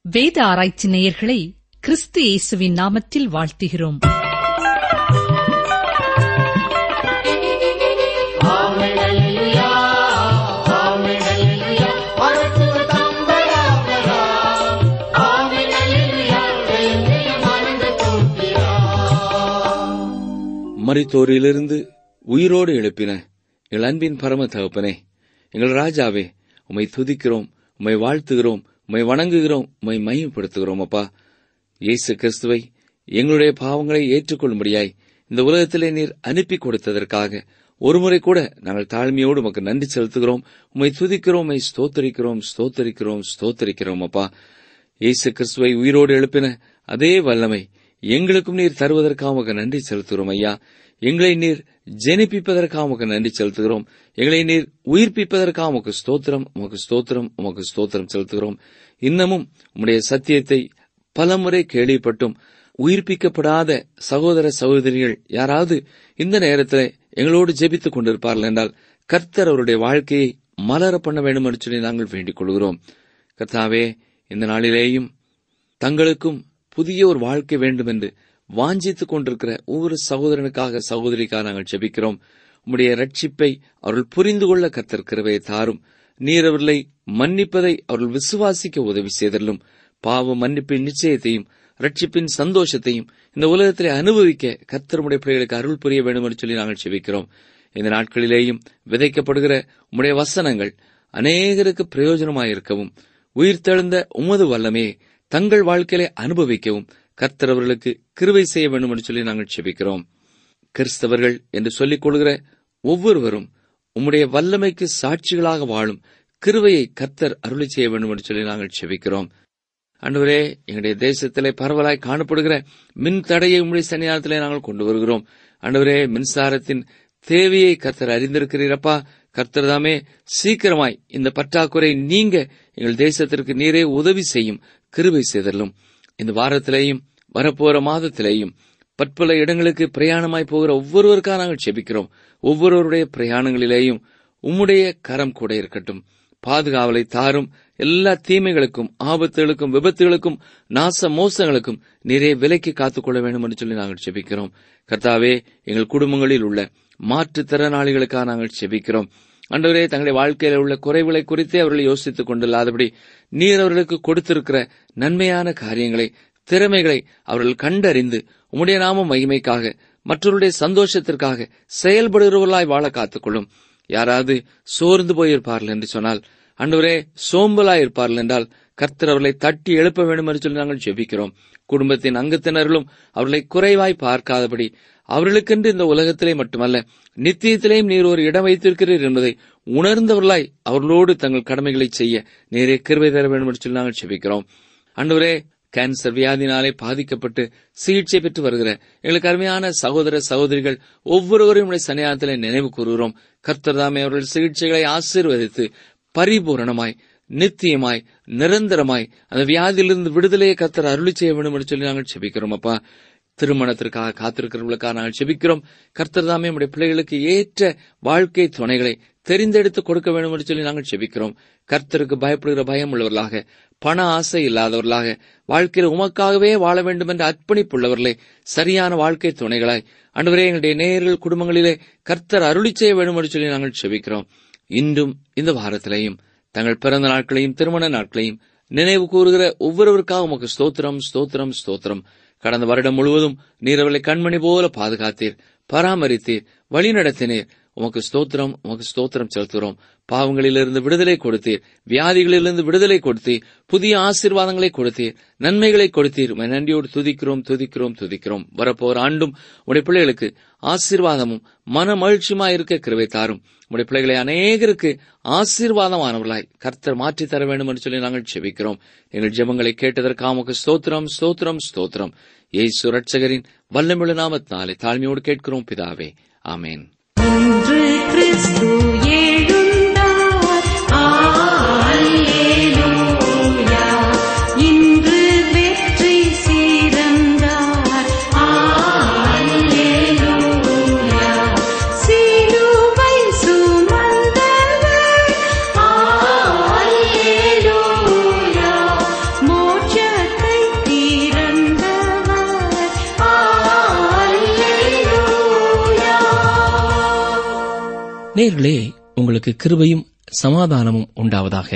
வேத ஆராய்ச்சி நேயர்களை கிறிஸ்து இயேசுவின் நாமத்தில் வாழ்த்துகிறோம் மரித்தோரிலிருந்து உயிரோடு எழுப்பின எங்கள் அன்பின் பரம தகப்பனே எங்கள் ராஜாவே உம்மை துதிக்கிறோம் உம்மை வாழ்த்துகிறோம் உம்மை வணங்குகிறோம் உம்மை மையப்படுத்துகிறோம் அப்பா இயேசு கிறிஸ்துவை எங்களுடைய பாவங்களை ஏற்றுக்கொள்ளும்படியாய் இந்த உலகத்திலே நீர் அனுப்பி கொடுத்ததற்காக ஒருமுறை கூட நாங்கள் தாழ்மையோடு உமக்கு நன்றி செலுத்துகிறோம் உம்மை துதிக்கிறோம் உம்மை ஸ்தோத்தரிக்கிறோம் ஸ்தோத்தரிக்கிறோம் ஸ்தோத்தரிக்கிறோம் அப்பா இயேசு கிறிஸ்துவை உயிரோடு எழுப்பின அதே வல்லமை எங்களுக்கும் நீர் தருவதற்காக உமக்கு நன்றி செலுத்துகிறோம் ஐயா எங்களை நீர் ஜெனிப்பிப்பதற்காக உமக்கு நன்றி செலுத்துகிறோம் எங்களை நீர் உயிர்ப்பிப்பதற்காக உமக்கு ஸ்தோத்திரம் உமக்கு ஸ்தோத்திரம் உமக்கு ஸ்தோத்திரம் செலுத்துகிறோம் இன்னமும் உம்முடைய சத்தியத்தை பலமுறை கேள்விப்பட்டும் உயிர்ப்பிக்கப்படாத சகோதர சகோதரிகள் யாராவது இந்த நேரத்தில் எங்களோடு ஜெபித்துக் கொண்டிருப்பார்கள் என்றால் கர்த்தர் அவருடைய வாழ்க்கையை மலர பண்ண வேண்டும் என்று சொல்லி நாங்கள் வேண்டிக் கொள்கிறோம் கர்த்தாவே இந்த நாளிலேயும் தங்களுக்கும் புதிய ஒரு வாழ்க்கை வேண்டும் என்று வாஞ்சித்துக் கொண்டிருக்கிற ஒவ்வொரு சகோதரனுக்காக சகோதரிக்காக நாங்கள் ஜெபிக்கிறோம் உம்முடைய ரட்சிப்பை அவர்கள் புரிந்து கொள்ள கர்த்தர் கிருபையை தாரும் நீர் அவர்களை மன்னிப்பதை அவர்கள் விசுவாசிக்க உதவி செய்தலும் பாவ மன்னிப்பின் நிச்சயத்தையும் ரட்சிப்பின் சந்தோஷத்தையும் இந்த உலகத்திலே அனுபவிக்க கர்த்தருடைய பிள்ளைகளுக்கு அருள் புரிய வேண்டும் என்று சொல்லி நாங்கள் செபிக்கிறோம் இந்த நாட்களிலேயும் விதைக்கப்படுகிற உம்முடைய வசனங்கள் அநேகருக்கு பிரயோஜனமாயிருக்கவும் உயிர்த்தெழுந்த உமது வல்லமையை தங்கள் வாழ்க்கையிலே அனுபவிக்கவும் கர்த்தர் அவர்களுக்கு கிருவை செய்ய வேண்டும் என்று சொல்லி நாங்கள் செபிக்கிறோம் கிறிஸ்தவர்கள் என்று சொல்லிக் கொள்கிற ஒவ்வொருவரும் உம்முடைய வல்லமைக்கு சாட்சிகளாக வாழும் கிருவையை கர்த்தர் அருளி செய்ய வேண்டும் என்று சொல்லி நாங்கள் செபிக்கிறோம் அன்றுவரே எங்களுடைய தேசத்திலே பரவலாய் காணப்படுகிற மின் தடையை உம்முடைய சன்னிதானத்திலே நாங்கள் கொண்டு வருகிறோம் அன்றுவரே மின்சாரத்தின் தேவையை கர்த்தர் அறிந்திருக்கிறீரப்பா கர்த்தர் தாமே சீக்கிரமாய் இந்த பற்றாக்குறை நீங்க எங்கள் தேசத்திற்கு நீரே உதவி செய்யும் கிருபை செய்தலும் இந்த வாரத்திலேயும் வரப்போற மாதத்திலேயும் பற்பல இடங்களுக்கு பிரயாணமாய் போகிற ஒவ்வொருவருக்காக நாங்கள் செபிக்கிறோம் ஒவ்வொருவருடைய பிரயாணங்களிலேயும் உம்முடைய கரம் கூட இருக்கட்டும் பாதுகாவலை தாரும் எல்லா தீமைகளுக்கும் ஆபத்துகளுக்கும் விபத்துகளுக்கும் நாச மோசங்களுக்கும் நிறைய விலைக்கு காத்துக்கொள்ள வேண்டும் என்று சொல்லி நாங்கள் செபிக்கிறோம் கர்த்தாவே எங்கள் குடும்பங்களில் உள்ள மாற்றுத்திறனாளிகளுக்காக நாங்கள் செபிக்கிறோம் அன்றவரே தங்களுடைய வாழ்க்கையில் உள்ள குறைவுகளை குறித்தே அவர்கள் யோசித்துக் கொண்டில்லாதபடி நீர் அவர்களுக்கு கொடுத்திருக்கிற நன்மையான காரியங்களை திறமைகளை அவர்கள் கண்டறிந்து உம்முடைய நாம மகிமைக்காக மற்றவருடைய சந்தோஷத்திற்காக செயல்படுகிறவர்களாய் வாழ காத்துக்கொள்ளும் யாராவது சோர்ந்து போயிருப்பார்கள் என்று சொன்னால் அன்றுவரே சோம்பலாய் இருப்பார்கள் என்றால் கர்த்தர் அவர்களை தட்டி எழுப்ப வேண்டும் என்று சொல்லி நாங்கள் ஜெபிக்கிறோம் குடும்பத்தின் அங்கத்தினர்களும் அவர்களை குறைவாய் பார்க்காதபடி அவர்களுக்கென்று இந்த உலகத்திலே மட்டுமல்ல நித்தியத்திலேயும் நீர் ஒரு இடம் வைத்திருக்கிறீர் என்பதை உணர்ந்தவர்களாய் அவர்களோடு தங்கள் கடமைகளை செய்ய நேரே கிருவை தர வேண்டும் என்று சொல்லி நாங்கள் செபிக்கிறோம் அன்றுவரே கேன்சர் வியாதினாலே பாதிக்கப்பட்டு சிகிச்சை பெற்று வருகிற எங்களுக்கு அருமையான சகோதர சகோதரிகள் ஒவ்வொருவரையும் சன்னியானத்திலே நினைவு கூறுகிறோம் கர்த்தர் தாமே அவர்கள் சிகிச்சைகளை ஆசீர்வதித்து பரிபூரணமாய் நித்தியமாய் நிரந்தரமாய் அந்த வியாதியிலிருந்து விடுதலையை கர்த்தர் அருளி செய்ய வேண்டும் என்று சொல்லி நாங்கள் செபிக்கிறோம் அப்பா திருமணத்திற்காக காத்திருக்கிறவர்களுக்காக நாங்கள் செபிக்கிறோம் கர்த்தர் தாமே நம்முடைய பிள்ளைகளுக்கு ஏற்ற வாழ்க்கை துணைகளை தெரிந்தெடுத்து கொடுக்க வேண்டும் என்று சொல்லி நாங்கள் செபிக்கிறோம் கர்த்தருக்கு பயப்படுகிற பயம் உள்ளவர்களாக பண ஆசை இல்லாதவர்களாக வாழ்க்கையில் உமக்காகவே வாழ வேண்டும் என்ற அர்ப்பணிப்புள்ளவர்களே சரியான வாழ்க்கை துணைகளாய் அன்றுவரே எங்களுடைய நேயர்கள் குடும்பங்களிலே கர்த்தர் அருளி செய்ய வேண்டும் என்று சொல்லி நாங்கள் செபிக்கிறோம் இன்றும் இந்த வாரத்திலேயும் தங்கள் பிறந்த நாட்களையும் திருமண நாட்களையும் நினைவு கூறுகிற ஒவ்வொருவருக்காக உமக்கு ஸ்தோத்திரம் ஸ்தோத்திரம் ஸ்தோத்திரம் கடந்த வருடம் முழுவதும் நீர் அவர்களை கண்மணி போல பாதுகாத்தீர் பராமரித்தீர் வழிநடத்தினீர் உமக்கு ஸ்தோத்திரம் உமக்கு ஸ்தோத்திரம் செலுத்துகிறோம் பாவங்களிலிருந்து விடுதலை கொடுத்தீர் வியாதிகளிலிருந்து விடுதலை கொடுத்தீர் புதிய ஆசீர்வாதங்களை கொடுத்தீர் நன்மைகளை கொடுத்தீர் உம்மை நன்றியோடு துதிக்கிறோம் துதிக்கிறோம் துதிக்கிறோம் வரப்போர் ஆண்டும் உடைய பிள்ளைகளுக்கு ஆசீர்வாதமும் மன மகிழ்ச்சியுமாய் இருக்க கிருவை தாரும் உடைய பிள்ளைகளை அநேகருக்கு ஆசீர்வாதமானவர்களாய் கர்த்தர் மாற்றித் தர வேண்டும் என்று சொல்லி நாங்கள் செபிக்கிறோம் எங்கள் ஜெபங்களை கேட்டதற்காக உமக்கு ஸ்தோத்திரம் ஸ்தோத்திரம் ஸ்தோத்திரம் ஏசு ரட்சகரின் வல்லமிழ நாமத்தினாலே தாழ்மையோடு கேட்கிறோம் பிதாவே ஆமேன் இன்று கிறிஸ்து எழுந்தார் அல்லேலூயா இன்று வெற்றி சிறந்தார் அல்லேலூயா சிலுவை சுமந்தவர் அல்லேலூயா மோட்ச நேர்களே உங்களுக்கு கிருபையும் சமாதானமும் உண்டாவதாக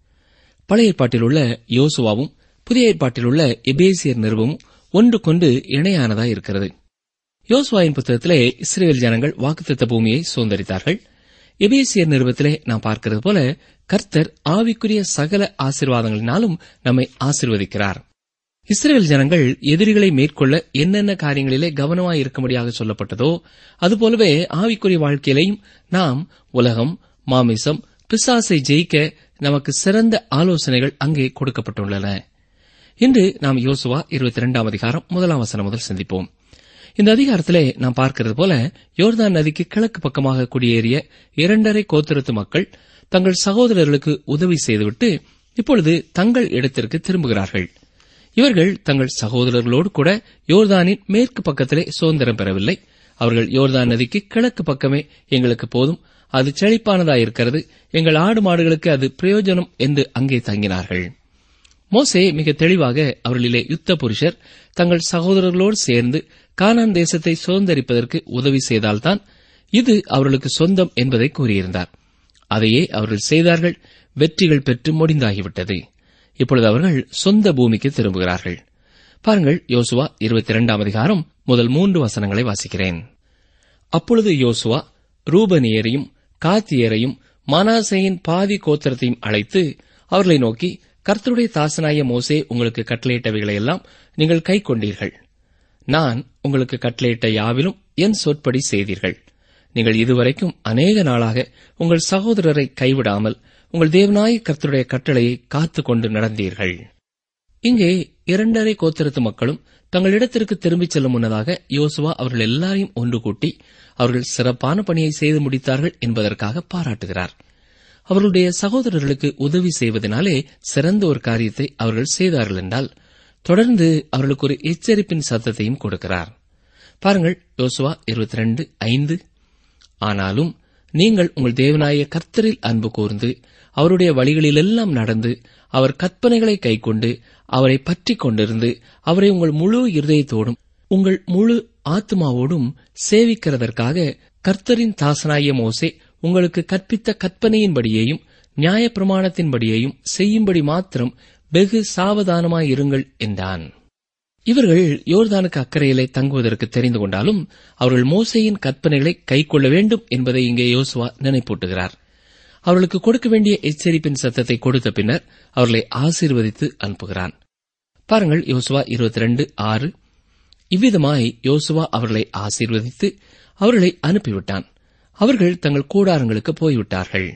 பழைய ஏற்பாட்டில் உள்ள யோசுவாவும் புதிய ஏற்பாட்டில் உள்ள எபேசியர் நிறுவமும் ஒன்றுக்கொண்டு இணையானதாய் இருக்கிறது யோசுவாவின் புத்தகத்திலே இஸ்ரேல் ஜனங்கள் வாக்குத்தத்த பூமியை சுதந்திரித்தார்கள் எபேசியர் நிறுவத்திலே நாம் பார்க்கிறது போல கர்த்தர் ஆவிக்குரிய சகல ஆசீர்வாதங்களினாலும் நம்மை ஆசீர்வதிக்கிறார் இஸ்ரேல் ஜனங்கள் எதிரிகளை மேற்கொள்ள என்னென்ன காரியங்களிலே கவனமாய் இருக்கும்படியாக சொல்லப்பட்டதோ அதுபோலவே ஆவிக்குரிய வாழ்க்கையிலையும் நாம் உலகம் மாமிசம் பிசாசை ஜெயிக்க நமக்கு சிறந்த ஆலோசனைகள் அங்கே கொடுக்கப்பட்டுள்ளன இன்று நாம் யோசுவா இருபத்தி இரண்டாம் அதிகாரம் முதலாம் வசனம் முதல் சிந்திப்போம் இந்த அதிகாரத்திலே நாம் பார்க்கிறது போல யோர்தான் நதிக்கு கிழக்கு பக்கமாக குடியேறிய இரண்டரை கோத்திரத்து மக்கள் தங்கள் சகோதரர்களுக்கு உதவி செய்துவிட்டு இப்பொழுது தங்கள் இடத்திற்கு திரும்புகிறார்கள் இவர்கள் தங்கள் சகோதரர்களோடு கூட யோர்தானின் மேற்கு பக்கத்திலே சுதந்திரம் பெறவில்லை அவர்கள் யோர்தான் நதிக்கு கிழக்கு பக்கமே எங்களுக்கு போதும் அது செழிப்பானதாயிருக்கிறது எங்கள் ஆடு மாடுகளுக்கு அது பிரயோஜனம் என்று அங்கே தங்கினார்கள் மோசே மிக தெளிவாக அவர்களிலே யுத்த புருஷர் தங்கள் சகோதரர்களோடு சேர்ந்து கானான் தேசத்தை சுதந்திரிப்பதற்கு உதவி செய்தால்தான் இது அவர்களுக்கு சொந்தம் என்பதை கூறியிருந்தார் அதையே அவர்கள் செய்தார்கள் வெற்றிகள் பெற்று முடிந்தாகிவிட்டது இப்பொழுது அவர்கள் சொந்த பூமிக்கு திரும்புகிறார்கள் பாருங்கள் யோசுவா இருபத்தி இரண்டாம் அதிகாரம் முதல் மூன்று வசனங்களை வாசிக்கிறேன் அப்பொழுது யோசுவா ரூபனியரையும் காத்தியரையும் மனாசையின் பாதி கோத்திரத்தையும் அழைத்து அவர்களை நோக்கி கர்த்தருடைய தாசனாய மோசே உங்களுக்கு கட்டளையிட்டவைகளையெல்லாம் நீங்கள் கை கொண்டீர்கள் நான் உங்களுக்கு கட்டளையிட்ட யாவிலும் என் சொற்படி செய்தீர்கள் நீங்கள் இதுவரைக்கும் அநேக நாளாக உங்கள் சகோதரரை கைவிடாமல் உங்கள் தேவனாய கர்த்தருடைய கட்டளையை காத்துக் கொண்டு நடந்தீர்கள் இங்கே இரண்டரை கோத்திரத்து மக்களும் தங்களிடத்திற்கு திரும்பிச் செல்லும் முன்னதாக யோசுவா அவர்கள் எல்லாரையும் ஒன்று கூட்டி அவர்கள் சிறப்பான பணியை செய்து முடித்தார்கள் என்பதற்காக பாராட்டுகிறார் அவர்களுடைய சகோதரர்களுக்கு உதவி செய்வதனாலே சிறந்த ஒரு காரியத்தை அவர்கள் செய்தார்கள் என்றால் தொடர்ந்து அவர்களுக்கு ஒரு எச்சரிப்பின் சத்தத்தையும் கொடுக்கிறார் பாருங்கள் யோசுவா இருபத்தி ரெண்டு ஐந்து ஆனாலும் நீங்கள் உங்கள் தேவனாய கர்த்தரில் அன்பு கூர்ந்து அவருடைய வழிகளிலெல்லாம் நடந்து அவர் கற்பனைகளை கைக்கொண்டு அவரை பற்றிக் கொண்டிருந்து அவரை உங்கள் முழு இருதயத்தோடும் உங்கள் முழு ஆத்மாவோடும் சேவிக்கிறதற்காக கர்த்தரின் தாசனாய மோசே உங்களுக்கு கற்பித்த கற்பனையின்படியேயும் நியாயப்பிரமாணத்தின்படியேயும் செய்யும்படி மாத்திரம் வெகு சாவதானமாயிருங்கள் என்றான் இவர்கள் யோர்தானுக்கு அக்கறையிலே தங்குவதற்கு தெரிந்து கொண்டாலும் அவர்கள் மோசையின் கற்பனைகளை கைக்கொள்ள வேண்டும் என்பதை இங்கே யோசுவா நினைப்பூட்டுகிறார் அவர்களுக்கு கொடுக்க வேண்டிய எச்சரிப்பின் சத்தத்தை கொடுத்த பின்னர் அவர்களை ஆசீர்வதித்து அனுப்புகிறான் பாருங்கள் யோசுவா இருபத்தி ரெண்டு ஆறு இவ்விதமாய் யோசுவா அவர்களை ஆசீர்வதித்து அவர்களை அனுப்பிவிட்டான் அவர்கள் தங்கள் கூடாரங்களுக்கு போய்விட்டார்கள்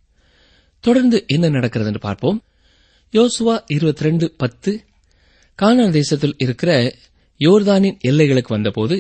தொடர்ந்து என்ன நடக்கிறது என்று பார்ப்போம் யோசுவா இருபத்தி ரெண்டு பத்து கானான் தேசத்தில் இருக்கிற யோர்தானின் எல்லைகளுக்கு வந்தபோது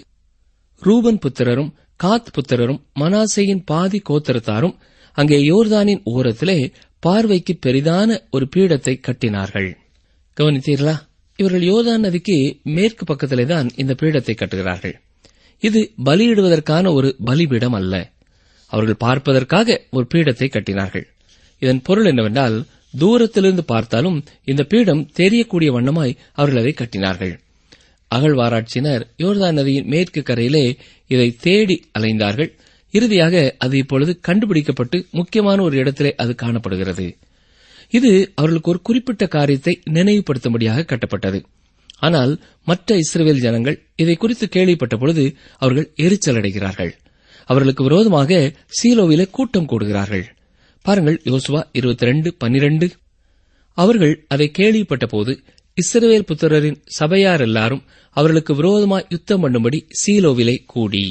ரூபன் புத்திரரும் காத் புத்திரரும் மனாசையின் பாதி கோத்திரத்தாரும் அங்கே யோர்தானின் ஓரத்திலே பார்வைக்கு பெரிதான ஒரு பீடத்தை கட்டினார்கள் கவனித்தீர்களா இவர்கள் யோர்தான் நதிக்கு மேற்கு பக்கத்திலே தான் இந்த பீடத்தை கட்டுகிறார்கள் இது பலியிடுவதற்கான ஒரு பலிபீடம் அல்ல அவர்கள் பார்ப்பதற்காக ஒரு பீடத்தை கட்டினார்கள் இதன் பொருள் என்னவென்றால் தூரத்திலிருந்து பார்த்தாலும் இந்த பீடம் தெரியக்கூடிய வண்ணமாய் அவர்கள் அதை கட்டினார்கள் அகழ்வாராய்ச்சியினர் யோர்தான் நதியின் மேற்கு கரையிலே இதை தேடி அலைந்தார்கள் இறுதியாக அது இப்பொழுது கண்டுபிடிக்கப்பட்டு முக்கியமான ஒரு இடத்திலே அது காணப்படுகிறது இது அவர்களுக்கு ஒரு குறிப்பிட்ட காரியத்தை நினைவுபடுத்தும்படியாக கட்டப்பட்டது ஆனால் மற்ற இஸ்ரேல் ஜனங்கள் இதை குறித்து கேள்விப்பட்ட பொழுது அவர்கள் எரிச்சல் அடைகிறார்கள் அவர்களுக்கு விரோதமாக சீலோவிலே கூட்டம் கூடுகிறார்கள் பாருங்கள் யோசுவா இருபத்தி ரெண்டு பன்னிரண்டு அவர்கள் அதை கேள்விப்பட்ட போது இஸ்ரவேல் புத்திரரின் சபையார் எல்லாரும் அவர்களுக்கு விரோதமாய் யுத்தம் பண்ணும்படி சீலோவிலே கூடி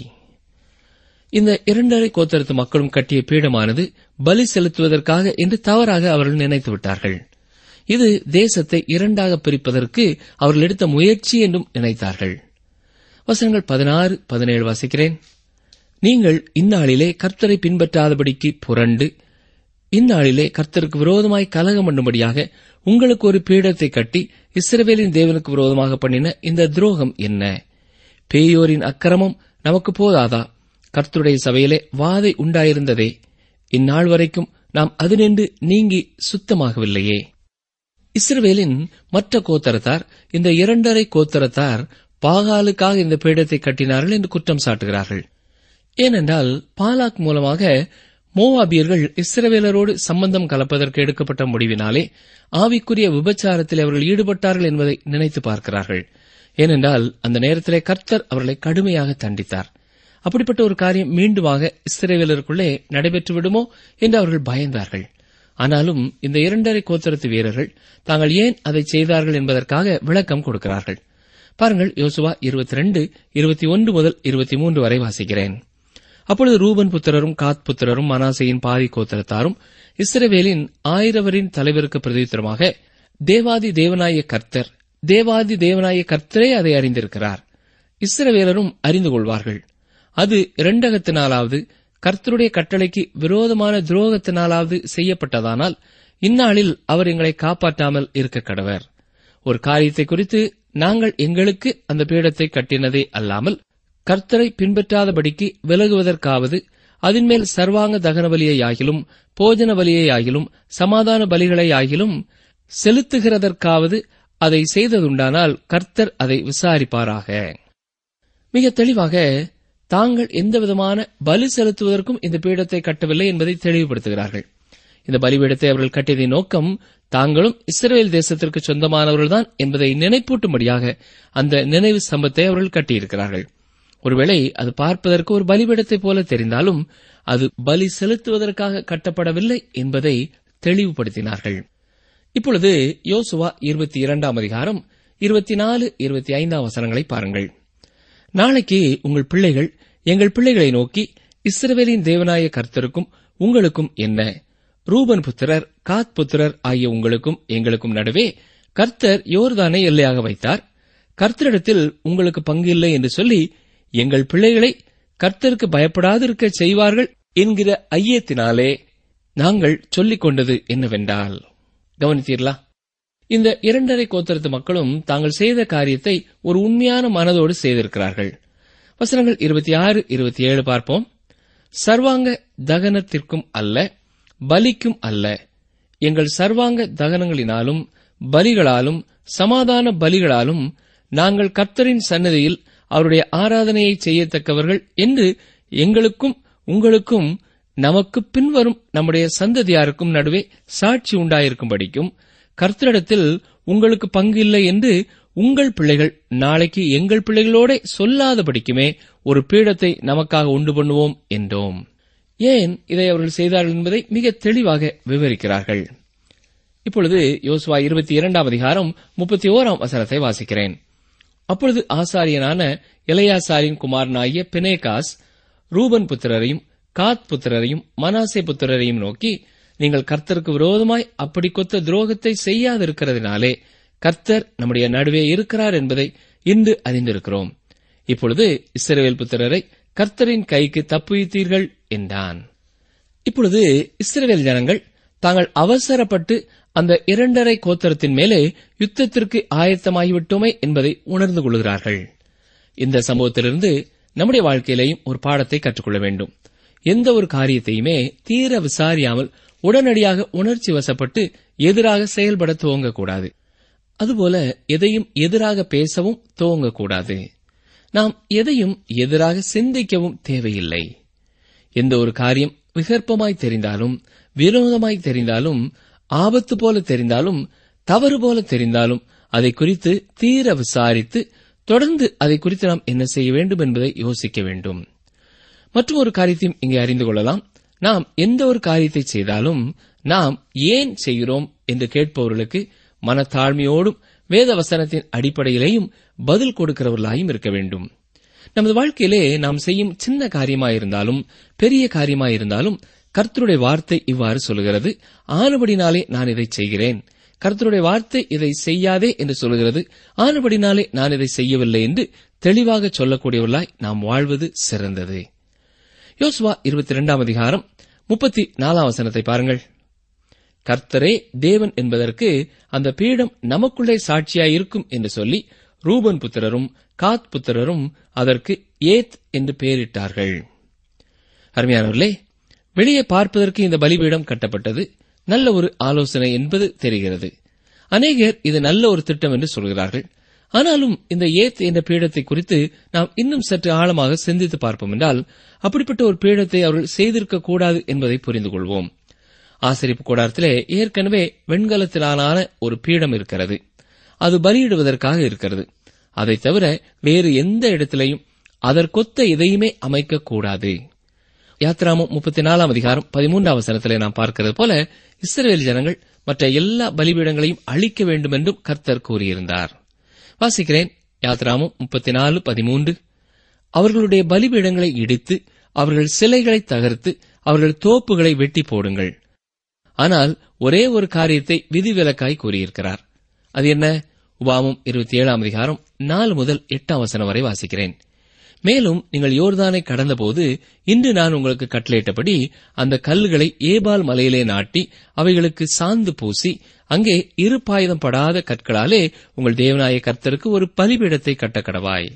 இந்த இரண்டரை கோத்தரத்து மக்களும் கட்டிய பீடமானது பலி செலுத்துவதற்காக என்று தவறாக அவர்கள் நினைத்து விட்டார்கள் இது தேசத்தை இரண்டாக பிரிப்பதற்கு அவர்கள் எடுத்த முயற்சி என்றும் நினைத்தார்கள் வசனங்கள் பதினாறு பதினேழு வாசிக்கிறேன் நீங்கள் இந்நாளிலே கர்த்தரை பின்பற்றாதபடிக்கு புரண்டு இந்நாளிலே கர்த்தருக்கு விரோதமாய் கலகம் பண்ணும்படியாக உங்களுக்கு ஒரு பீடத்தை கட்டி இஸ்ரவேலின் தேவனுக்கு விரோதமாக பண்ணின இந்த துரோகம் என்ன பேயோரின் அக்கிரமம் நமக்கு போதாதா கர்த்தருடைய சபையிலே வாதை உண்டாயிருந்ததே இந்நாள் வரைக்கும் நாம் அதினின்று நீங்கி சுத்தமாகவில்லையே இஸ்ரவேலின் மற்ற கோத்தரத்தார் இந்த இரண்டரை கோத்தரத்தார் பாகாலுக்காக இந்த பீடத்தை கட்டினார்கள் என்று குற்றம் சாட்டுகிறார்கள் ஏனென்றால் பாலாக் மூலமாக மோவாபியர்கள் இஸ்ரவேலரோடு சம்பந்தம் கலப்பதற்கு எடுக்கப்பட்ட முடிவினாலே ஆவிக்குரிய விபச்சாரத்தில் அவர்கள் ஈடுபட்டார்கள் என்பதை நினைத்து பார்க்கிறார்கள் ஏனென்றால் அந்த நேரத்திலே கர்த்தர் அவர்களை கடுமையாக தண்டித்தார் அப்படிப்பட்ட ஒரு காரியம் மீண்டுமாக இஸ்ரவேலருக்குள்ளே நடைபெற்று விடுமோ என்று அவர்கள் பயந்தார்கள் ஆனாலும் இந்த இரண்டரை கோத்திரத்து வீரர்கள் தாங்கள் ஏன் அதை செய்தார்கள் என்பதற்காக விளக்கம் கொடுக்கிறார்கள் பாருங்கள் யோசுவா இருபத்தி ரெண்டு இருபத்தி ஒன்று முதல் இருபத்தி மூன்று வரை வாசிக்கிறேன் அப்பொழுது ரூபன் புத்திரரும் காத் புத்திரரும் மனாசையின் பாதி கோத்திரத்தாரும் இஸ்ரவேலின் ஆயிரவரின் தலைவருக்கு பிரதித்திரமாக தேவாதி தேவனாய கர்த்தர் தேவாதி தேவனாய கர்த்தரே அதை அறிந்திருக்கிறார் இஸ்ரவேலரும் அறிந்து கொள்வார்கள் அது இரண்டகத்தினாலாவது கர்த்தருடைய கட்டளைக்கு விரோதமான துரோகத்தினாலாவது செய்யப்பட்டதானால் இந்நாளில் அவர் எங்களை காப்பாற்றாமல் இருக்க கடவர் ஒரு காரியத்தை குறித்து நாங்கள் எங்களுக்கு அந்த பீடத்தை கட்டினதே அல்லாமல் கர்த்தரை பின்பற்றாதபடிக்கு விலகுவதற்காவது அதன்மேல் சர்வாங்க தகன பலியையாகிலும் போஜன பலியையாகிலும் சமாதான பலிகளையாகிலும் செலுத்துகிறதற்காவது அதை செய்ததுண்டானால் கர்த்தர் அதை விசாரிப்பாராக மிக தெளிவாக தாங்கள் எந்தவிதமான பலி செலுத்துவதற்கும் இந்த பீடத்தை கட்டவில்லை என்பதை தெளிவுபடுத்துகிறார்கள் இந்த பலிபீடத்தை அவர்கள் கட்டியதின் நோக்கம் தாங்களும் இஸ்ரேல் தேசத்திற்கு சொந்தமானவர்கள்தான் என்பதை நினைப்பூட்டும்படியாக அந்த நினைவு ஸ்தம்பத்தை அவர்கள் கட்டியிருக்கிறார்கள் ஒருவேளை அது பார்ப்பதற்கு ஒரு பலிபீடத்தைப் போல தெரிந்தாலும் அது பலி செலுத்துவதற்காக கட்டப்படவில்லை என்பதை தெளிவுபடுத்தினார்கள் இப்பொழுது யோசுவா இருபத்தி இரண்டாம் அதிகாரம் இருபத்தி நாலு இருபத்தி ஐந்தாம் வசனங்களை பாருங்கள் நாளைக்கு உங்கள் பிள்ளைகள் எங்கள் பிள்ளைகளை நோக்கி இஸ்ரவேலின் தேவனாய கர்த்தருக்கும் உங்களுக்கும் என்ன ரூபன் புத்திரர் காத் புத்திரர் ஆகிய உங்களுக்கும் எங்களுக்கும் நடுவே கர்த்தர் யோர்தானை எல்லையாக வைத்தார் கர்த்தரிடத்தில் உங்களுக்கு பங்கு இல்லை என்று சொல்லி எங்கள் பிள்ளைகளை கர்த்தருக்கு பயப்படாதிருக்க செய்வார்கள் என்கிற ஐயத்தினாலே நாங்கள் சொல்லிக் கொண்டது என்னவென்றால் கவனித்தீர்களா இந்த இரண்டரை கோத்திரத்து மக்களும் தாங்கள் செய்த காரியத்தை ஒரு உண்மையான மனதோடு செய்திருக்கிறார்கள் வசனங்கள் இருபத்தி ஆறு இருபத்தி ஏழு பார்ப்போம் சர்வாங்க தகனத்திற்கும் அல்ல பலிக்கும் அல்ல எங்கள் சர்வாங்க தகனங்களினாலும் பலிகளாலும் சமாதான பலிகளாலும் நாங்கள் கர்த்தரின் சன்னதியில் அவருடைய ஆராதனையை செய்யத்தக்கவர்கள் என்று எங்களுக்கும் உங்களுக்கும் நமக்கு பின்வரும் நம்முடைய சந்ததியாருக்கும் நடுவே சாட்சி உண்டாயிருக்கும்படிக்கும் கர்த்தரிடத்தில் உங்களுக்கு பங்கு இல்லை என்று உங்கள் பிள்ளைகள் நாளைக்கு எங்கள் பிள்ளைகளோட சொல்லாதபடிக்குமே ஒரு பீடத்தை நமக்காக உண்டு பண்ணுவோம் என்றோம் ஏன் இதை அவர்கள் செய்தார்கள் என்பதை மிக தெளிவாக விவரிக்கிறார்கள் இப்பொழுது யோசுவா இருபத்தி இரண்டாம் அதிகாரம் முப்பத்தி ஓராம் வசனத்தை வாசிக்கிறேன் அப்பொழுது ஆசாரியனான இளையாசாரின் குமாரனாகிய பினேகாஸ் ரூபன் புத்திரரையும் காத் புத்திரரையும் மனாசே புத்திரரையும் நோக்கி நீங்கள் கர்த்தருக்கு விரோதமாய் அப்படி கொத்த துரோகத்தை செய்யாதிருக்கிறதினாலே கர்த்தர் நம்முடைய நடுவே இருக்கிறார் என்பதை இன்று அறிந்திருக்கிறோம் இப்பொழுது இஸ்ரவேல் புத்திரரை கர்த்தரின் கைக்கு தப்புவித்தீர்கள் என்றான் இப்பொழுது இஸ்ரவேல் ஜனங்கள் தாங்கள் அவசரப்பட்டு அந்த இரண்டரை கோத்தரத்தின் மேலே யுத்தத்திற்கு ஆயத்தமாகிவிட்டோமே என்பதை உணர்ந்து கொள்கிறார்கள் இந்த சம்பவத்திலிருந்து நம்முடைய வாழ்க்கையிலேயும் ஒரு பாடத்தை கற்றுக்கொள்ள வேண்டும் எந்த ஒரு காரியத்தையுமே தீர விசாரியாமல் உடனடியாக உணர்ச்சி வசப்பட்டு எதிராக செயல்பட துவங்கக்கூடாது அதுபோல எதையும் எதிராக பேசவும் துவங்கக்கூடாது நாம் எதையும் எதிராக சிந்திக்கவும் தேவையில்லை எந்த ஒரு காரியம் விகற்பமாய் தெரிந்தாலும் விரோதமாய் தெரிந்தாலும் ஆபத்து போல தெரிந்தாலும் தவறு போல தெரிந்தாலும் அதை குறித்து தீர விசாரித்து தொடர்ந்து அதை குறித்து நாம் என்ன செய்ய வேண்டும் என்பதை யோசிக்க வேண்டும் மற்றும் ஒரு காரியத்தையும் இங்கே அறிந்து கொள்ளலாம் நாம் எந்த ஒரு காரியத்தை செய்தாலும் நாம் ஏன் செய்கிறோம் என்று கேட்பவர்களுக்கு மனத்தாழ்மையோடும் வேத வசனத்தின் அடிப்படையிலேயும் பதில் கொடுக்கிறவர்களாயும் இருக்க வேண்டும் நமது வாழ்க்கையிலே நாம் செய்யும் சின்ன காரியமாயிருந்தாலும் பெரிய காரியமாயிருந்தாலும் கர்த்தருடைய வார்த்தை இவ்வாறு சொல்கிறது ஆனபடினாலே நான் இதை செய்கிறேன் கர்த்தருடைய வார்த்தை இதை செய்யாதே என்று சொல்கிறது ஆனபடினாலே நான் இதை செய்யவில்லை என்று தெளிவாக சொல்லக்கூடியவர்களாய் நாம் வாழ்வது சிறந்தது யோசுவா இருபத்தி இரண்டாம் அதிகாரம் முப்பத்தி நாலாம் வசனத்தை பாருங்கள் கர்த்தரே தேவன் என்பதற்கு அந்த பீடம் நமக்குள்ளே சாட்சியாயிருக்கும் என்று சொல்லி ரூபன் புத்திரரும் காத் புத்திரரும் அதற்கு ஏத் என்று பெயரிட்டார்கள் அருமையானவர்களே வெளியே பார்ப்பதற்கு இந்த பலிபீடம் கட்டப்பட்டது நல்ல ஒரு ஆலோசனை என்பது தெரிகிறது அநேகர் இது நல்ல ஒரு திட்டம் என்று சொல்கிறார்கள் ஆனாலும் இந்த ஏத் என்ற பீடத்தை குறித்து நாம் இன்னும் சற்று ஆழமாக சிந்தித்து பார்ப்போம் என்றால் அப்படிப்பட்ட ஒரு பீடத்தை அவர்கள் செய்திருக்க கூடாது என்பதை புரிந்து கொள்வோம் ஆசிரிப்பு கூடாரத்திலே ஏற்கனவே வெண்கலத்திலான ஒரு பீடம் இருக்கிறது அது பலியிடுவதற்காக இருக்கிறது அதை தவிர வேறு எந்த இடத்திலையும் அதற்கொத்த எதையுமே அமைக்கக்கூடாது யாத்ராமம் முப்பத்தி நாலாம் அதிகாரம் பதிமூன்றாம் வசனத்திலே நாம் பார்க்கிறது போல இஸ்ரவேல் ஜனங்கள் மற்ற எல்லா பலிபீடங்களையும் அழிக்க வேண்டும் என்றும் கர்த்தர் கூறியிருந்தார் வாசிக்கிறேன் யாத்ராமம் முப்பத்தி நாலு பதிமூன்று அவர்களுடைய பலிபீடங்களை இடித்து அவர்கள் சிலைகளை தகர்த்து அவர்கள் தோப்புகளை வெட்டி போடுங்கள் ஆனால் ஒரே ஒரு காரியத்தை விதிவிலக்காய் கூறியிருக்கிறார் அது என்ன உபாமம் இருபத்தி ஏழாம் அதிகாரம் நாலு முதல் எட்டாம் வசனம் வரை வாசிக்கிறேன் மேலும் நீங்கள் யோர்தானை கடந்தபோது இன்று நான் உங்களுக்கு கட்டளையிட்டபடி அந்த கல்லுகளை ஏபால் மலையிலே நாட்டி அவைகளுக்கு சாந்து பூசி அங்கே இருப்பாயுதம் படாத கற்களாலே உங்கள் தேவனாய கர்த்தருக்கு ஒரு பலிபீடத்தை கட்டக்கடவாய்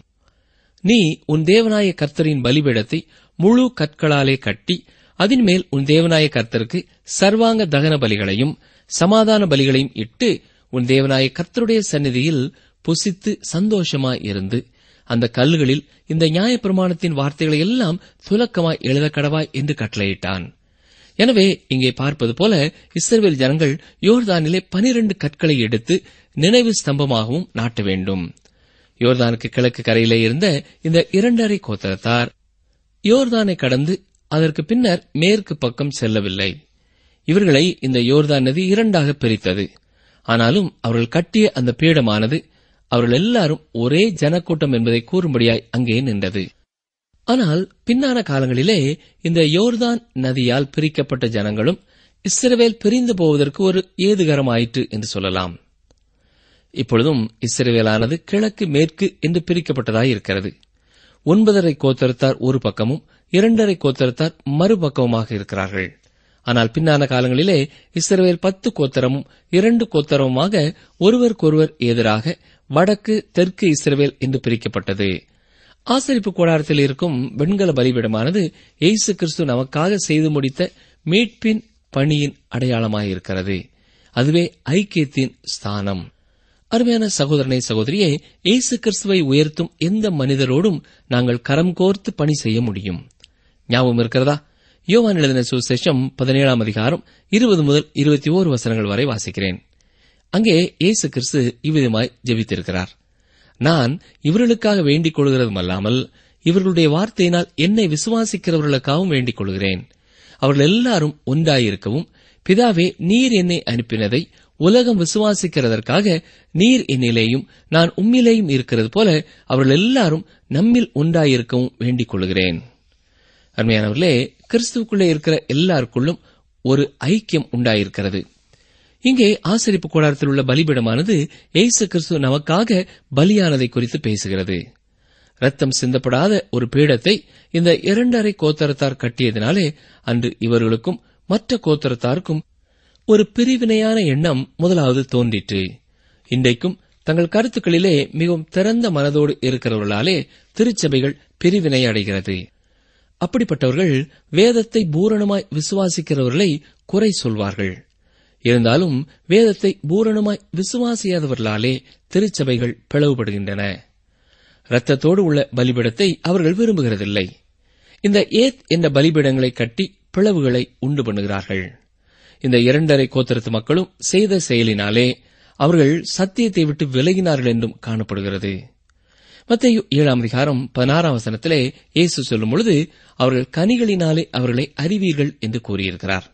நீ உன் தேவனாய கர்த்தரின் பலிபீடத்தை முழு கற்களாலே கட்டி அதன் மேல் உன் தேவனாய கர்த்தருக்கு சர்வாங்க தகன பலிகளையும் சமாதான பலிகளையும் இட்டு உன் தேவனாய கர்த்தருடைய சந்நிதியில் புசித்து சந்தோஷமாய் இருந்து அந்த கல்லுகளில் இந்த நியாயப்பிரமாணத்தின் வார்த்தைகளை எல்லாம் துலக்கமாய் எழுதக் கடவாய் என்று கட்டளையிட்டான் எனவே இங்கே பார்ப்பது போல இஸ்ரவேல் ஜனங்கள் யோர்தானிலே பனிரண்டு கற்களை எடுத்து நினைவு ஸ்தம்பமாகவும் நாட்ட வேண்டும் யோர்தானுக்கு கிழக்கு கரையிலே இருந்த இந்த இரண்டரை கோத்திரத்தார் யோர்தானை கடந்து அதற்கு பின்னர் மேற்கு பக்கம் செல்லவில்லை இவர்களை இந்த யோர்தான் நதி இரண்டாக பிரித்தது ஆனாலும் அவர்கள் கட்டிய அந்த பீடமானது அவர்கள் எல்லாரும் ஒரே ஜனக்கூட்டம் என்பதை கூறும்படியாய் அங்கே நின்றது ஆனால் பின்னான காலங்களிலே இந்த யோர்தான் நதியால் பிரிக்கப்பட்ட ஜனங்களும் இஸ்ரவேல் பிரிந்து போவதற்கு ஒரு ஏதுகரமாயிற்று என்று சொல்லலாம் இப்பொழுதும் இஸ்ரவேலானது கிழக்கு மேற்கு என்று பிரிக்கப்பட்டதாய் இருக்கிறது ஒன்பதரை கோத்தரத்தார் ஒரு பக்கமும் இரண்டரை கோத்தரத்தார் மறுபக்கமுமாக இருக்கிறார்கள் ஆனால் பின்னான காலங்களிலே இஸ்ரவேல் பத்து கோத்தரமும் இரண்டு கோத்தரமுமாக ஒருவருக்கொருவர் எதிராக வடக்கு தெற்கு இஸ்ரவேல் என்று பிரிக்கப்பட்டது ஆசரிப்பு கூடாரத்தில் இருக்கும் வெண்கல பலிபீடமானது இயேசு கிறிஸ்து நமக்காக செய்து முடித்த மீட்பின் பணியின் அடையாளமாயிருக்கிறது அதுவே ஐக்கியத்தின் ஸ்தானம் அருமையான சகோதரனை சகோதரியே இயேசு கிறிஸ்துவை உயர்த்தும் எந்த மனிதரோடும் நாங்கள் கரம் கோர்த்து பணி செய்ய முடியும் ஞாபகம் இருக்கிறதா யோவான் எழுதின சுசேஷம் பதினேழாம் அதிகாரம் இருபது முதல் இருபத்தி ஓரு வசனங்கள் வரை வாசிக்கிறேன் அங்கே இயேசு கிறிஸ்து இவ்விதமாய் ஜெபித்திருக்கிறார் நான் இவர்களுக்காக வேண்டிக் கொள்கிறதும் அல்லாமல் இவர்களுடைய வார்த்தையினால் என்னை விசுவாசிக்கிறவர்களுக்காகவும் வேண்டிக் கொள்கிறேன் அவர்கள் எல்லாரும் ஒன்றாயிருக்கவும் பிதாவே நீர் என்னை அனுப்பினதை உலகம் விசுவாசிக்கிறதற்காக நீர் என்னிலேயும் நான் உம்மிலேயும் இருக்கிறது போல அவர்கள் எல்லாரும் நம்மில் ஒன்றாயிருக்கவும் வேண்டிக் கொள்கிறேன் அருமையானவர்களே கிறிஸ்துவுக்குள்ளே இருக்கிற எல்லாருக்குள்ளும் ஒரு ஐக்கியம் உண்டாயிருக்கிறது இங்கே ஆசரிப்பு கூடாரத்தில் உள்ள பலிபீடமானது இயேசு கிறிஸ்து நமக்காக பலியானதை குறித்து பேசுகிறது ரத்தம் சிந்தப்படாத ஒரு பீடத்தை இந்த இரண்டரை கோத்தரத்தார் கட்டியதினாலே அன்று இவர்களுக்கும் மற்ற கோத்தரத்தாருக்கும் ஒரு பிரிவினையான எண்ணம் முதலாவது தோன்றிற்று இன்றைக்கும் தங்கள் கருத்துக்களிலே மிகவும் திறந்த மனதோடு இருக்கிறவர்களாலே திருச்சபைகள் பிரிவினை அடைகிறது அப்படிப்பட்டவர்கள் வேதத்தை பூரணமாய் விசுவாசிக்கிறவர்களை குறை சொல்வார்கள் இருந்தாலும் வேதத்தை பூரணமாய் விசுவாசியாதவர்களாலே திருச்சபைகள் பிளவுபடுகின்றன இரத்தத்தோடு உள்ள பலிபீடத்தை அவர்கள் விரும்புகிறதில்லை இந்த ஏத் என்ற பலிபீடங்களை கட்டி பிளவுகளை உண்டு பண்ணுகிறார்கள் இந்த இரண்டரை கோத்திரத்து மக்களும் செய்த செயலினாலே அவர்கள் சத்தியத்தை விட்டு விலகினார்கள் என்றும் காணப்படுகிறது மத்திய ஏழாம் அதிகாரம் பதினாறாம் வசனத்திலே இயேசு சொல்லும் பொழுது அவர்கள் கனிகளினாலே அவர்களை அறிவீர்கள் என்று கூறியிருக்கிறார்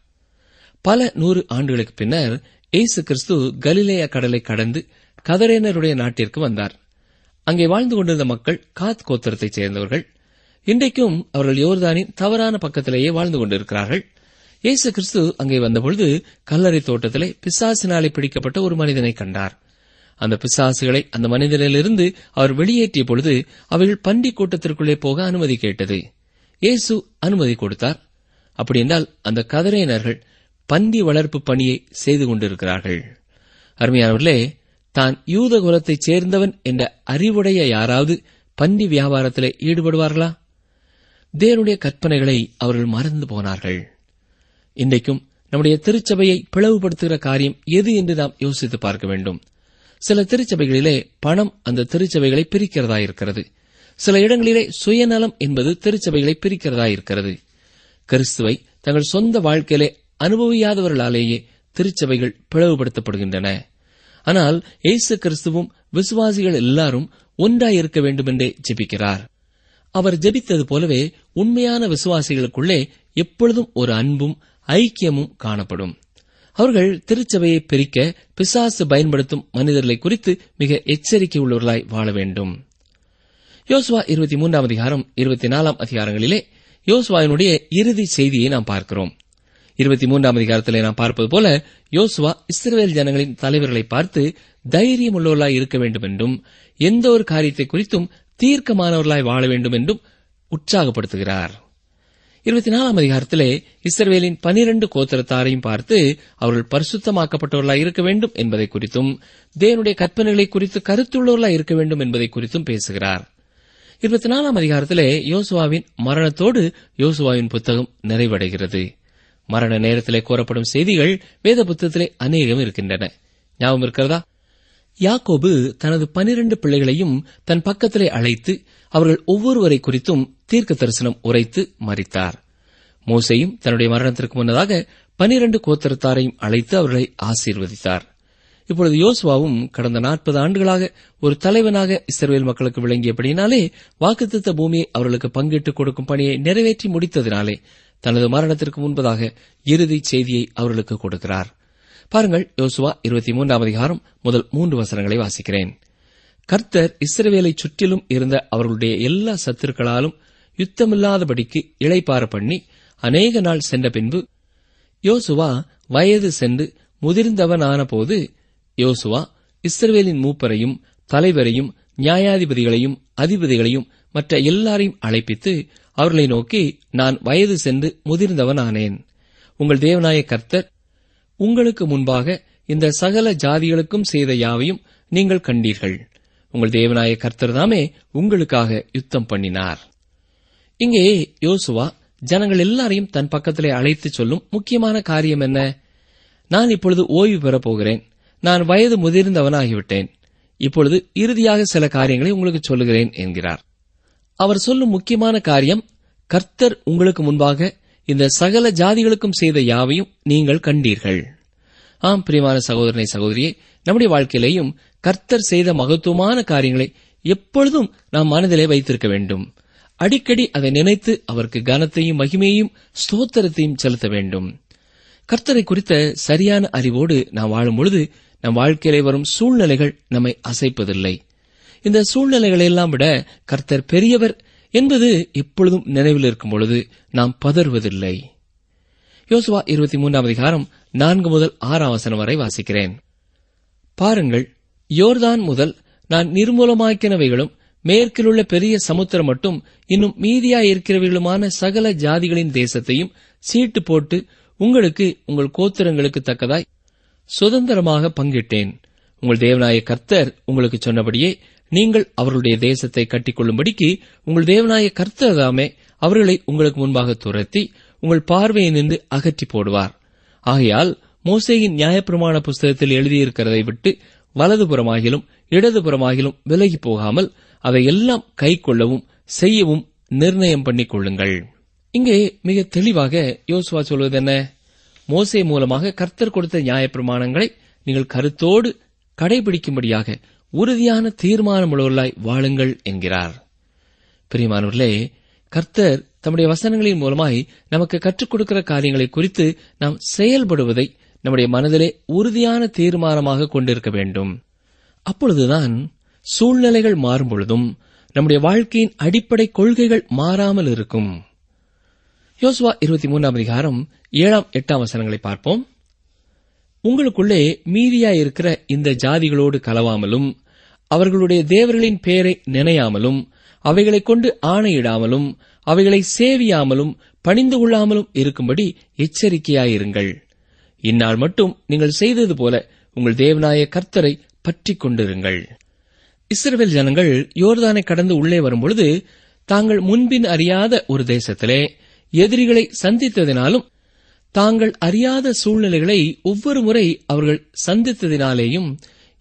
பல நூறு ஆண்டுகளுக்கு பின்னர் இயேசு கிறிஸ்து கலிலேய கடலை கடந்து கதரேனருடைய நாட்டிற்கு வந்தார் அங்கே வாழ்ந்து கொண்டிருந்த மக்கள் காத் கோத்திரத்தைச் சேர்ந்தவர்கள் இன்றைக்கும் அவர்கள் யோர்தானின் தவறான பக்கத்திலேயே வாழ்ந்து கொண்டிருக்கிறார்கள் இயேசு கிறிஸ்து அங்கே வந்தபொழுது கல்லறை தோட்டத்திலே பிசாசினாலே பிடிக்கப்பட்ட ஒரு மனிதனை கண்டார் அந்த பிசாசுகளை அந்த மனிதனிலிருந்து அவர் வெளியேற்றிய பொழுது அவைகள் பண்டி கூட்டத்திற்குள்ளே போக அனுமதி கேட்டது இயேசு அனுமதி கொடுத்தார் அப்படி என்றால் அந்த கதரையினர்கள் பன்றி வளர்ப்பு பணியை செய்து கொண்டிருக்கிறார்கள் அருமையானவர்களே தான் யூத குலத்தைச் சேர்ந்தவன் என்ற அறிவுடைய யாராவது பன்றி வியாபாரத்திலே ஈடுபடுவார்களா தேவனுடைய கற்பனைகளை அவர்கள் மறந்து போனார்கள் இன்றைக்கும் நம்முடைய திருச்சபையை பிளவுபடுத்துகிற காரியம் எது என்று நாம் யோசித்து பார்க்க வேண்டும் சில திருச்சபைகளிலே பணம் அந்த திருச்சபைகளை பிரிக்கிறதா இருக்கிறது சில இடங்களிலே சுயநலம் என்பது திருச்சபைகளை பிரிக்கிறதா இருக்கிறது கிறிஸ்துவை தங்கள் சொந்த வாழ்க்கையிலே அனுபவியாதவர்களாலேயே திருச்சபைகள் பிளவுபடுத்தப்படுகின்றன ஆனால் இயேசு கிறிஸ்துவும் விசுவாசிகள் எல்லாரும் ஒன்றாயிருக்க வேண்டும் என்றே ஜெபிக்கிறார் அவர் ஜெபித்தது போலவே உண்மையான விசுவாசிகளுக்குள்ளே எப்பொழுதும் ஒரு அன்பும் ஐக்கியமும் காணப்படும் அவர்கள் திருச்சபையை பிரிக்க பிசாசு பயன்படுத்தும் மனிதர்களை குறித்து மிக எச்சரிக்கை உள்ளவர்களாய் வாழ வேண்டும் யோசுவா இருபத்தி மூன்றாம் அதிகாரம் இருபத்தி நாலாம் அதிகாரங்களிலே யோசுவாவினுடைய இறுதி செய்தியை நாம் பார்க்கிறோம் இருபத்தி மூன்றாம் அதிகாரத்திலே நாம் பார்ப்பது போல யோசுவா இஸ்ரவேல் ஜனங்களின் தலைவர்களை பார்த்து தைரியம் உள்ளவர்களாய் இருக்க வேண்டும் என்றும் எந்த ஒரு காரியத்தை குறித்தும் தீர்க்கமானவர்களாய் வாழ வேண்டும் என்றும் உற்சாகப்படுத்துகிறார் இருபத்தி நாலாம் அதிகாரத்திலே இஸ்ரவேலின் பனிரண்டு கோத்திரத்தாரையும் பார்த்து அவர்கள் பரிசுத்தமாக்கப்பட்டவர்களாய் இருக்க வேண்டும் என்பதை குறித்தும் தேவனுடைய கற்பனைகளை குறித்து கருத்துள்ளவர்களாய் இருக்க வேண்டும் என்பதை குறித்தும் பேசுகிறார் இருபத்தி நாலாம் அதிகாரத்திலே யோசுவாவின் மரணத்தோடு யோசுவாவின் புத்தகம் நிறைவடைகிறது மரண நேரத்திலே கூறப்படும் செய்திகள் வேத புத்தகத்திலே அநேகம் இருக்கின்றன ஞாபகம் இருக்கிறதா யாக்கோபு தனது பனிரண்டு பிள்ளைகளையும் தன் பக்கத்திலே அழைத்து அவர்கள் ஒவ்வொருவரை குறித்தும் தீர்க்க தரிசனம் உரைத்து மறித்தார் மோசையும் தன்னுடைய மரணத்திற்கு முன்னதாக பனிரண்டு கோத்திரத்தாரையும் அழைத்து அவர்களை ஆசீர்வதித்தார் இப்பொழுது யோசுவாவும் கடந்த நாற்பது ஆண்டுகளாக ஒரு தலைவனாக இஸ்ரவேல் மக்களுக்கு விளங்கியபடியினாலே வாக்குத்தத்த பூமியை அவர்களுக்கு பங்கிட்டுக் கொடுக்கும் பணியை நிறைவேற்றி முடித்ததினாலே தனது மரணத்திற்கு முன்பதாக இறுதி செய்தியை அவர்களுக்கு கொடுக்கிறார் பாருங்கள் யோசுவா இருபத்தி மூன்றாம் அதிகாரம் முதல் மூன்று வசனங்களை வாசிக்கிறேன் கர்த்தர் இஸ்ரவேலை சுற்றிலும் இருந்த அவர்களுடைய எல்லா சத்துருக்களாலும் யுத்தமில்லாதபடிக்கு இளைப்பார பண்ணி அநேக நாள் சென்ற பின்பு யோசுவா வயது சென்று முதிர்ந்தவனான போது யோசுவா இஸ்ரவேலின் மூப்பரையும் தலைவரையும் நியாயாதிபதிகளையும் அதிபதிகளையும் மற்ற எல்லாரையும் அழைப்பித்து அவர்களை நோக்கி நான் வயது சென்று முதிர்ந்தவனானேன் உங்கள் தேவனாய கர்த்தர் உங்களுக்கு முன்பாக இந்த சகல ஜாதிகளுக்கும் செய்த யாவையும் நீங்கள் கண்டீர்கள் உங்கள் தேவனாய கர்த்தர் தாமே உங்களுக்காக யுத்தம் பண்ணினார் இங்கே யோசுவா ஜனங்கள் எல்லாரையும் தன் பக்கத்திலே அழைத்து சொல்லும் முக்கியமான காரியம் என்ன நான் இப்பொழுது ஓய்வு பெறப் போகிறேன் நான் வயது முதிர்ந்தவனாகிவிட்டேன் இப்பொழுது இறுதியாக சில காரியங்களை உங்களுக்கு சொல்லுகிறேன் என்கிறார் அவர் சொல்லும் முக்கியமான காரியம் கர்த்தர் உங்களுக்கு முன்பாக இந்த சகல ஜாதிகளுக்கும் செய்த யாவையும் நீங்கள் கண்டீர்கள் ஆம் பிரியமான சகோதரனை சகோதரியே நம்முடைய வாழ்க்கையிலேயும் கர்த்தர் செய்த மகத்துவமான காரியங்களை எப்பொழுதும் நாம் மனதிலே வைத்திருக்க வேண்டும் அடிக்கடி அதை நினைத்து அவருக்கு கனத்தையும் மகிமையையும் ஸ்தோத்திரத்தையும் செலுத்த வேண்டும் கர்த்தரை குறித்த சரியான அறிவோடு நாம் வாழும் பொழுது நம் வாழ்க்கையிலே வரும் சூழ்நிலைகள் நம்மை அசைப்பதில்லை இந்த சூழ்நிலைகளை எல்லாம் விட கர்த்தர் பெரியவர் என்பது எப்பொழுதும் நினைவில் இருக்கும் பொழுது நாம் பதறுவதில்லை யோசுவா இருபத்தி மூன்றாம் அதிகாரம் நான்கு முதல் ஆறாம் வசனம் வரை வாசிக்கிறேன் பாருங்கள் யோர்தான் முதல் நான் நிர்மூலமாக்கினவைகளும் மேற்கிலுள்ள பெரிய சமுத்திரம் மட்டும் இன்னும் மீதியாயிருக்கிறவைகளுமான சகல ஜாதிகளின் தேசத்தையும் சீட்டு போட்டு உங்களுக்கு உங்கள் கோத்திரங்களுக்கு தக்கதாய் சுதந்திரமாக பங்கிட்டேன் உங்கள் தேவனாய கர்த்தர் உங்களுக்கு சொன்னபடியே நீங்கள் அவர்களுடைய தேசத்தை கட்டிக்கொள்ளும்படிக்கு உங்கள் தேவனாய கர்த்தர் தாமே அவர்களை உங்களுக்கு முன்பாக துரத்தி உங்கள் பார்வையை நின்று அகற்றி போடுவார் ஆகையால் மோசேயின் நியாயப்பிரமாண புஸ்தகத்தில் எழுதியிருக்கிறதை விட்டு வலதுபுறமாகிலும் இடதுபுறமாகிலும் விலகி போகாமல் அதை எல்லாம் கை கொள்ளவும் செய்யவும் நிர்ணயம் பண்ணிக் கொள்ளுங்கள் இங்கே மிக தெளிவாக யோசுவா சொல்வது என்ன மோசே மூலமாக கர்த்தர் கொடுத்த நியாயப்பிரமாணங்களை நீங்கள் கருத்தோடு கடைபிடிக்கும்படியாக உறுதியான தீர்மானமுள்ளவர்களாய் வாழுங்கள் என்கிறார் பிரியமானவர்களே கர்த்தர் தம்முடைய வசனங்களின் மூலமாய் நமக்கு கற்றுக் கொடுக்கிற காரியங்களை குறித்து நாம் செயல்படுவதை நம்முடைய மனதிலே உறுதியான தீர்மானமாக கொண்டிருக்க வேண்டும் அப்பொழுதுதான் சூழ்நிலைகள் மாறும் பொழுதும் நம்முடைய வாழ்க்கையின் அடிப்படை கொள்கைகள் மாறாமல் இருக்கும் யோசுவா இருபத்தி மூன்றாம் அதிகாரம் ஏழாம் எட்டாம் வசனங்களை பார்ப்போம் உங்களுக்குள்ளே மீதியாயிருக்கிற இந்த ஜாதிகளோடு கலவாமலும் அவர்களுடைய தேவர்களின் பெயரை நினையாமலும் அவைகளைக் கொண்டு ஆணையிடாமலும் அவைகளை சேவியாமலும் பணிந்து கொள்ளாமலும் இருக்கும்படி எச்சரிக்கையாயிருங்கள் இந்நாள் மட்டும் நீங்கள் செய்தது போல உங்கள் தேவனாய கர்த்தரை பற்றிக் கொண்டிருங்கள் இஸ்ரவேல் ஜனங்கள் யோர்தானை கடந்து உள்ளே வரும்பொழுது தாங்கள் முன்பின் அறியாத ஒரு தேசத்திலே எதிரிகளை சந்தித்ததினாலும் தாங்கள் அறியாத சூழ்நிலைகளை ஒவ்வொரு முறை அவர்கள் சந்தித்ததினாலேயும்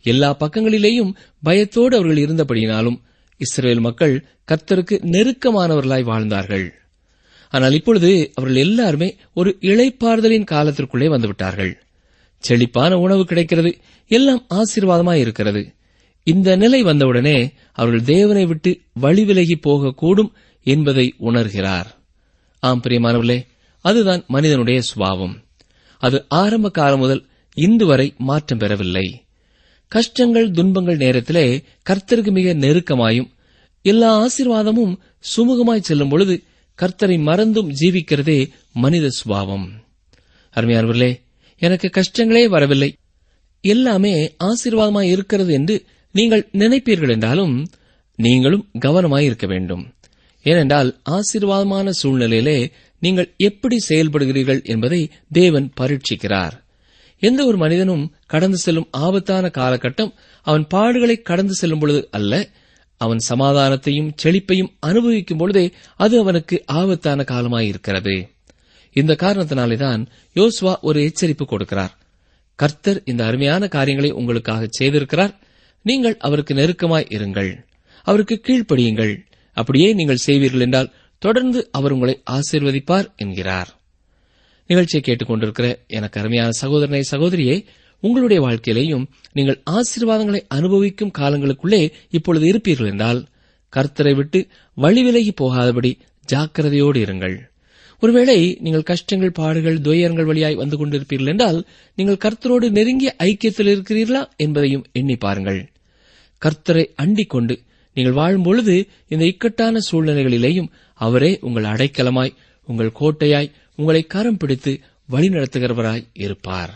எல்லா பக்கங்களிலேயும் பயத்தோடு அவர்கள் இருந்தபடியினாலும் இஸ்ரேல் மக்கள் கர்த்தருக்கு நெருக்கமானவர்களாய் வாழ்ந்தார்கள் ஆனால் இப்பொழுது அவர்கள் எல்லாருமே ஒரு இளைப்பாறுதலின் காலத்திற்குள்ளே வந்துவிட்டார்கள் செழிப்பான உணவு கிடைக்கிறது எல்லாம் ஆசீர்வாதமாய் இருக்கிறது இந்த நிலை வந்தவுடனே அவர்கள் தேவனை விட்டு வழி விலகி போகக்கூடும் என்பதை உணர்கிறார் ஆம் பிரியமானவர்களே அதுதான் மனிதனுடைய சுபாவம் அது ஆரம்ப காலம் முதல் இன்று வரை மாற்றம் பெறவில்லை கஷ்டங்கள் துன்பங்கள் நேரத்திலே கர்த்தருக்கு மிக நெருக்கமாயும் எல்லா ஆசீர்வாதமும் சுமூகமாய் செல்லும் பொழுது கர்த்தரை மறந்தும் ஜீவிக்கிறதே மனித சுபாவம் அருமையானவர்களே எனக்கு கஷ்டங்களே வரவில்லை எல்லாமே ஆசீர்வாதமாய் இருக்கிறது என்று நீங்கள் நினைப்பீர்கள் என்றாலும் நீங்களும் கவனமாய் இருக்க வேண்டும் ஏனென்றால் ஆசீர்வாதமான சூழ்நிலையிலே நீங்கள் எப்படி செயல்படுகிறீர்கள் என்பதை தேவன் பரீட்சிக்கிறார் எந்த ஒரு மனிதனும் கடந்து செல்லும் ஆபத்தான காலகட்டம் அவன் பாடுகளை கடந்து செல்லும் பொழுது அல்ல அவன் சமாதானத்தையும் செழிப்பையும் அனுபவிக்கும் பொழுதே அது அவனுக்கு ஆபத்தான காலமாயிருக்கிறது இந்த காரணத்தினாலேதான் யோசுவா ஒரு எச்சரிப்பு கொடுக்கிறார் கர்த்தர் இந்த அருமையான காரியங்களை உங்களுக்காக செய்திருக்கிறார் நீங்கள் அவருக்கு நெருக்கமாய் இருங்கள் அவருக்கு கீழ்ப்படியுங்கள் அப்படியே நீங்கள் செய்வீர்கள் என்றால் தொடர்ந்து அவர் உங்களை ஆசீர்வதிப்பார் என்கிறார் நிகழ்ச்சியை கேட்டுக்கொண்டிருக்கிற எனக்கு அருமையான சகோதரனை சகோதரியே உங்களுடைய வாழ்க்கையிலேயும் நீங்கள் ஆசீர்வாதங்களை அனுபவிக்கும் காலங்களுக்குள்ளே இப்பொழுது இருப்பீர்கள் என்றால் கர்த்தரை விட்டு வழி விலகி போகாதபடி ஜாக்கிரதையோடு இருங்கள் ஒருவேளை நீங்கள் கஷ்டங்கள் பாடுகள் துயரங்கள் வழியாய் வந்து கொண்டிருப்பீர்கள் என்றால் நீங்கள் கர்த்தரோடு நெருங்கிய ஐக்கியத்தில் இருக்கிறீர்களா என்பதையும் எண்ணி பாருங்கள் கர்த்தரை அண்டிக் கொண்டு நீங்கள் வாழும் பொழுது இந்த இக்கட்டான சூழ்நிலைகளிலேயும் அவரே உங்கள் அடைக்கலமாய் உங்கள் கோட்டையாய் உங்களை கரம் பிடித்து வழிநடத்துகிறவராய் இருப்பார்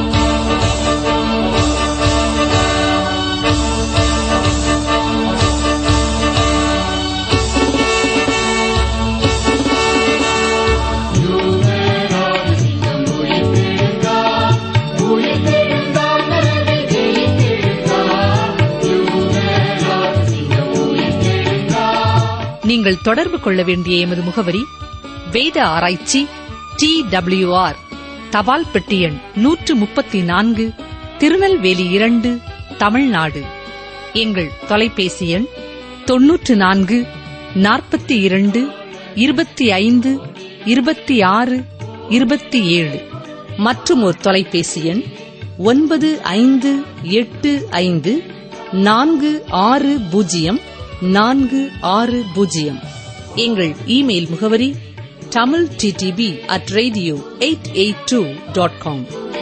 நீங்கள் தொடர்பு கொள்ள வேண்டிய எமது முகவரி வேத ஆராய்ச்சி டி ஆர் தபால் பெட்டி எண் நூற்று முப்பத்தி நான்கு திருநெல்வேலி இரண்டு தமிழ்நாடு எங்கள் தொலைபேசி எண் தொன்னூற்று நான்கு நாற்பத்தி இரண்டு இருபத்தி ஐந்து இருபத்தி ஆறு இருபத்தி ஏழு மற்றும் ஒரு தொலைபேசி எண் ஒன்பது ஐந்து எட்டு ஐந்து நான்கு ஆறு பூஜ்ஜியம் நான்கு ஆறு பூஜ்ஜியம் எங்கள் இமெயில் முகவரி Tamil DTP at radio eight eight two dot com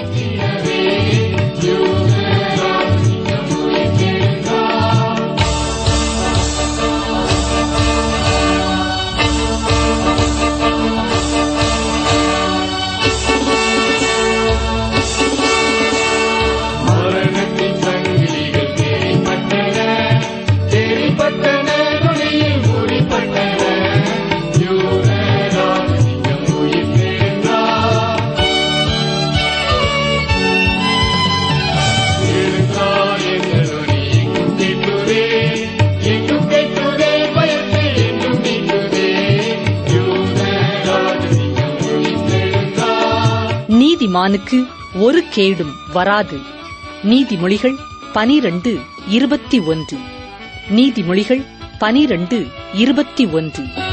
மரணத்தின் சங்கிலிகள் தேடிப்பட்டன தேடிப்பட்டன நொடியில் மூடிப்பட்டன யூதராம் சிங்கம் உயிர்த்தெழுந்தார். எழுந்தார் என்ற நொடி எங்கும் கேட்குதே எங்கும் கேட்குதே பயத்தை எங்கும் நீக்குதே யூதராஜ சிங்கம் உயிர்த்தெழுந்தார். நீதிமானுக்கு ஒரு கேடும் வராது நீதிமொழிகள் பனிரண்டு இருபத்தி ஒன்று நீதிமொழிகள் பனிரண்டு இருபத்தி ஒன்று